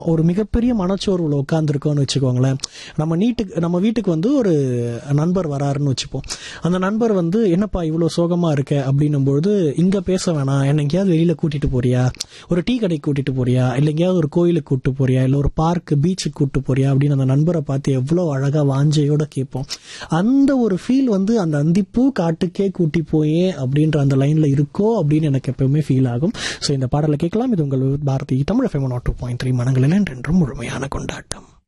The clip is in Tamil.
ஒரு மிகப்பெரிய மனச்சோர்வுல உட்காந்துருக்கோம்னு வச்சுக்கோங்களேன் நம்ம நீட்டுக்கு நம்ம வீட்டுக்கு வந்து ஒரு நண்பர் வராருன்னு வச்சுப்போம் அந்த நண்பர் வந்து என்னப்பா இவ்வளோ சோகமா இருக்க அப்படின்னும் பொழுது இங்க பேச வேணாம் என்ன எங்கேயாவது வெளியில கூட்டிட்டு போறியா ஒரு டீ கடைக்கு கூட்டிட்டு போறியா இல்ல எங்கேயாவது ஒரு கோயிலுக்கு கூட்டு போறியா இல்ல ஒரு பார்க் பீச்சுக்கு கூட்டு போறியா அப்படின்னு அந்த நண்பரை பார்த்து எவ்வளவு அழகா வாஞ்சையோட கேட்போம் அந்த ஒரு ஃபீல் வந்து அந்த அந்திப்பூ காட்டுக்கே கூட்டி போயே அப்படின்ற அந்த லைன்ல இருக்கோ அப்படின்னு எனக்கு எப்பவுமே ஃபீல் ஆகும் ஸோ இந்த பாடலை கேட்கலாம் இது உங்கள் Bharati Tamil FM nought two point three மனங்களில் என்றென்றும் முழுமையான கொண்டாட்டம்